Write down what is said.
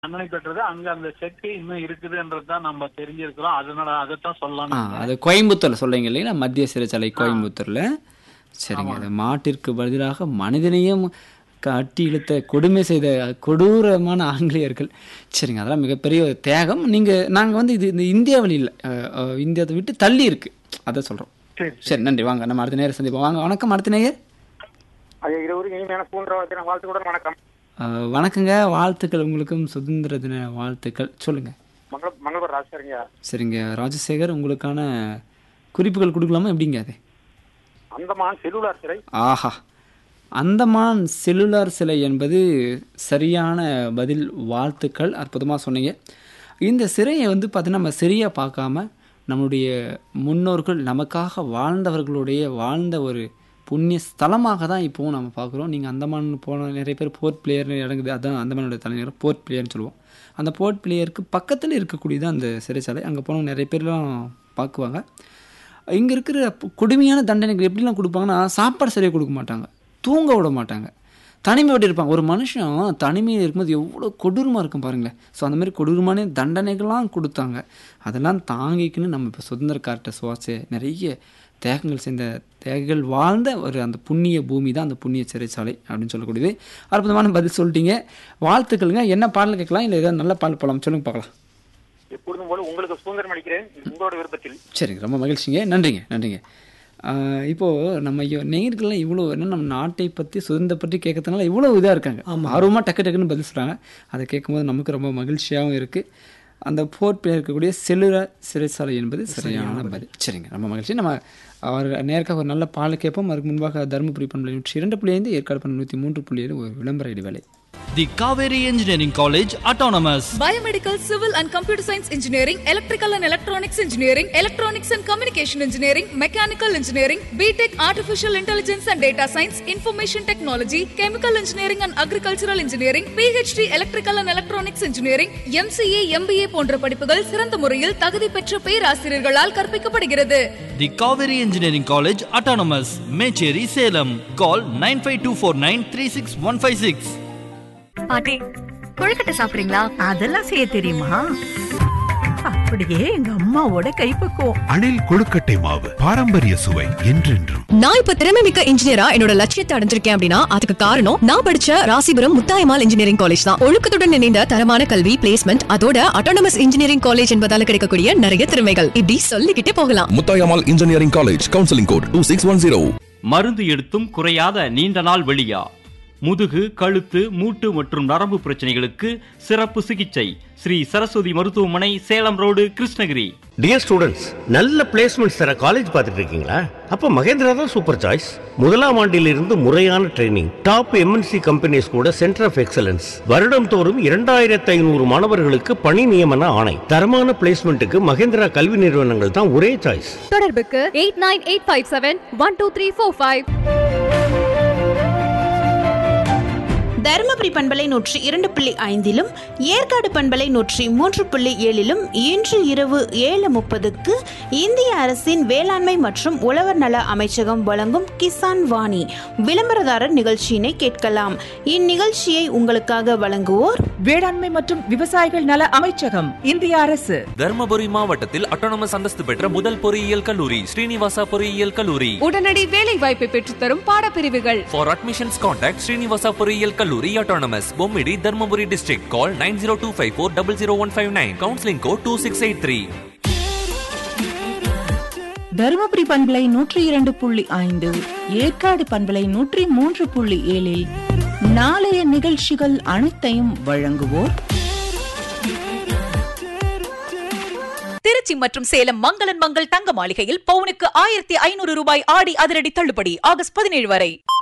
தண்டனை பெற்றது அங்க அந்த செக்கு இன்னும் இருக்குதுன்றது தான் நம்ம தெரிஞ்சிருக்கிறோம் அதனால அதைத்தான் ஆ சொல்லலாம் அது கோயம்புத்தூர்ல சொல்றீங்க இல்லைங்களா மத்திய சிறைச்சாலை கோயம்புத்தூர்ல சரிங்க அது மாட்டிற்கு பதிலாக மனிதனையும் கட்டி இழுத்த கொடுமை செய்த கொடூரமான ஆங்கிலேயர்கள் சரிங்க அதெல்லாம் மிகப்பெரிய ஒரு தியாகம் நீங்க நாங்க வந்து இது இந்த இந்தியாவில் இல்லை அஹ், அஹ், இந்தியாவை விட்டு தள்ளி இருக்கு அதை சொல்றோம் சரி சரி நன்றி வாங்க நம்ம அடுத்த நேரம் சந்திப்போம் வாங்க வணக்கம் அடுத்த நேயர் ஐயா இருவரும் இனிமையான பூன்ற தின வாழ்த்துக்களுடன் வணக்கம் அஹ், வணக்கங்க வாழ்த்துக்கள் உங்களுக்கும் சுதந்திர தின வாழ்த்துக்கள் சொல்லுங்க மங்கள மங்களபுரம் ராஜசேகரங்க சரிங்க ராஜசேகர் உங்களுக்கான குறிப்புகள் கொடுக்கலாமா எப்படிங்க அது அந்தமான் செல்லுலார் சிறை ஆஹா அந்தமான் செல்லுலார் சிலை என்பது சரியான பதில் வாழ்த்துக்கள் அற்புதமாக சொன்னீங்க இந்த சிறையை வந்து பார்த்தீங்கன்னா நம்ம சரியாக பார்க்காம நம்மளுடைய முன்னோர்கள் நமக்காக வாழ்ந்தவர்களுடைய வாழ்ந்த ஒரு புண்ணிய ஸ்தலமாக தான் இப்போவும் நம்ம பார்க்குறோம் நீங்கள் அந்தமான் போன நிறைய பேர் போர்ட் பிளேயர் இறங்குது அதான் அந்தமானோட தலைநகர் போர்ட் பிளேயர்னு சொல்லுவோம் அந்த போர்ட் பிளேயருக்கு பக்கத்தில் இருக்கக்கூடியது அந்த சிறைச்சாலை அங்கே போனவங்க நிறைய பேர்லாம் பார்க்குவாங்க இங்கே இருக்கிற ப- கொடுமையான தண்டனைகள் எப்படிலாம் கொடுப்பாங்கன்னா சாப்பாடு சரியாக கொடுக்க மாட்டாங்க தூங்க விட மாட்டாங்க தனிமை விட்டு இருப்பாங்க ஒரு மனுஷன் தனிமையில் இருக்கும்போது எவ்வளோ கொடூரமாக இருக்கும் பாருங்களேன் ஸோ அந்த மாதிரி கொடூரமான தண்டனைகள்லாம் கொடுத்தாங்க அதெல்லாம் தாங்கிக்கின்னு நம்ம இப்போ சுதந்திர காட்ட சுவாச நிறைய தியாகங்கள் சேர்ந்த தியாகிகள் வாழ்ந்த ஒரு அந்த புண்ணிய பூமி தான் அந்த புண்ணிய சிறைச்சாலை அப்படின்னு சொல்லக்கூடியது அற்புதமான பதில் சொல்லிட்டீங்க வாழ்த்துக்களுங்க என்ன பாடல் கேட்கலாம் இல்லை ஏதாவது நல்ல பாடல் போகலாம் சொல்லுங்க பார்க்கலாம் எப்பொழுதும் போல உங்களுக்கு சுதந்திரம் அளிக்கிறேன் உங்களோட விருப்பத்தில் சரிங்க ரொம்ப மகிழ்ச்சிங்க நன்றிங்க நன்றிங்க ஆஹ் இப்போ நம்ம ஐயோ நேயர்கள்லாம் இவ்வளோ என்ன நம்ம நாட்டை பற்றி சுதந்திர பற்றி கேட்கறதுனால இவ்வளோ இதாக இருக்காங்க ஆர்வமாக டக்கு டக்குன்னு பதில் சொல்கிறாங்க அதை கேட்கும்போது நமக்கு ரொம்ப மகிழ்ச்சியாகவும் இருக்குது அந்த போர்ட் பிளேயர் இருக்கக்கூடிய செல்லுலர் சிறைச்சாலை என்பது சரியான பதில் சரிங்க ரொம்ப மகிழ்ச்சி நம்ம அவர் நேருக்காக ஒரு நல்ல பால் கேட்போம் அதுக்கு முன்பாக தருமபுரி பண்பலை நூற்றி இரண்டு புள்ளி ஐந்து ஏற்காடு பண்பலை நூற்றி மூன்று புள்ளி ஏழு ஒரு விளம்பர இடைவேளை The Kaveri Engineering College Autonomous. Biomedical, Civil and Computer Science Engineering, Electrical and Electronics Engineering, Electronics and Communication Engineering, Mechanical Engineering, BTech Artificial Intelligence and Data Science, Information Technology, Chemical Engineering and Agricultural Engineering, PhD Electrical and Electronics Engineering, MCA, MBA போன்ற படிப்புகள் சிறந்த முறையில் தகுதி பெற்ற பேராசிரியர்களால் கற்பிக்கப்படுகிறது The Kaveri Engineering College Autonomous. Mecheri Salem. Call 95249 பாட்டி கொழுக்கட்டை சாப்பிடுறீங்களா அதெல்லாம் செய்ய தெரியுமா அப்படியே எங்க அம்மாவோட கைப்பக்குவம் அணில் கொழுக்கட்டை மாவு பாரம்பரிய சுவை என்றென்றும் நான் இப்ப திறமை மிக்க இன்ஜினியரா என்னோட லட்சியத்தை அடைஞ்சிருக்கேன் அப்படின்னா அதுக்கு காரணம் நான் படிச்ச ராசிபுரம் முத்தாயமால் இன்ஜினியரிங் காலேஜ் தான் ஒழுக்கத்துடன் இணைந்த தரமான கல்வி பிளேஸ்மெண்ட் அதோட அட்டானமஸ் இன்ஜினியரிங் காலேஜ் என்பதால கிடைக்கக்கூடிய நிறைய திறமைகள் இப்படி சொல்லிக்கிட்டே போகலாம் Muthayammal engineering college counselling code two six one zero மருந்து எடுத்தும் குறையாத நீண்ட நாள் வெளியா முதுகு கழுத்து மூட்டு மற்றும் நரம்பு பிரச்சனைகளுக்கு சிறப்பு சிகிச்சை ஸ்ரீ சரஸ்வதி மருத்துவமனை Salem road Krishnagiri dear students நல்ல பிளேஸ்மெண்ட்ஸ் தர காலேஜ் பார்த்துட்டு இருக்கீங்களா அப்ப மகேந்திரா தான் சூப்பர் சாய்ஸ் முதலாம் ஆண்டிலிருந்து முறையான ட்ரைனிங் டாப் எம்என்சி கம்பெனிஸ் கூட சென்டர் ஆஃப் எக்ஸலன்ஸ் வருடம் தோறும் இரண்டாயிரத்து ஐநூறு மாணவர்களுக்கு பணி நியமன ஆணை தரமான பிளேஸ்மெண்ட்டுக்கு மகேந்திரா கல்வி நிறுவனங்கள் தான் ஒரே சாய்ஸ் தொடர்புக்கு eight nine eight five seven one two three four five Dharmapuri பண்பலை நூற்றி இரண்டு புள்ளி ஐந்திலும் ஏற்காடு பண்பலை நூற்றி மூன்று புள்ளி ஏழிலும் இன்று இரவு ஏழு முப்பதுக்கு இந்திய அரசின் வேளாண்மை மற்றும் உழவர் நல அமைச்சகம் வழங்கும் கிசான் வாணி விளம்பரதாரர் நிகழ்ச்சியினை கேட்கலாம் இந்நிகழ்ச்சியை உங்களுக்காக வழங்குவோர் வேளாண்மை மற்றும் விவசாயிகள் நல அமைச்சகம் இந்திய அரசு தர்மபுரி மாவட்டத்தில் அட்டானமஸ் அந்தஸ்து பெற்ற முதல் பொறியியல் கல்லூரி ஸ்ரீனிவாசா பொறியியல் கல்லூரி உடனடி வேலை வாய்ப்பை பெற்றுத்தரும் பாடப்பிரிவுகள் ஃபார் அட்மிஷன்ஸ் கான்டாக்ட் ஸ்ரீனிவாசா பொறியியல் கல்லூரி autonomous Bommidi Dharmapuri district call nine zero two five four double zero one five nine counselling code two six eight three Dharmapuri பண்பலை நூற்றி இரண்டு புள்ளி ஐந்து ஏற்காடு பண்பலை நூற்றி மூன்று புள்ளி ஏழில் நாளைய நிகழ்ச்சிகள் அனைத்தையும் வழங்குவோர் திருச்சி மற்றும் சேலம் மங்களன் மங்கள் தங்க மாளிகையில் பவுனுக்கு ஆயிரத்தி ஐநூறு ரூபாய் ஆடி அதிரடி தள்ளுபடி ஆகஸ்ட் பதினேழு வரை